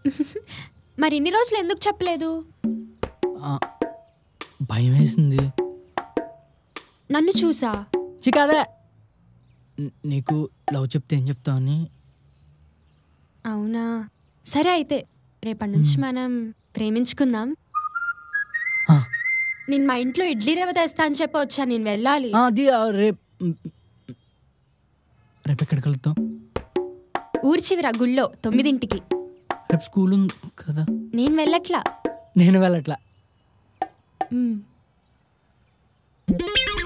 మరి ఇన్ని రోజులు ఎందుకు చెప్పలేదు ఆ, భయం వేసింది నన్ను చూసా చి కాదే న- నీకు లవ్ చెప్తే ఏం చెప్తావని అవునా సరే అయితే రేపటి నుంచి మనం ప్రేమించుకుందాం ఆ, నేను మా ఇంట్లో ఇడ్లీ రవ్వ తెస్తా అని చెప్పి వచ్చా నేను వెళ్ళాలి ఆ, అది ఆ, రేపు రేపు ఎక్కడికి వెళ్తాం ఊరి చివర గుళ్ళో తొమ్మిదింటికి రేపు స్కూల్ ఉంది కదా నేను వెళ్ళట్లా నేను వెళ్ళట్లా మ్.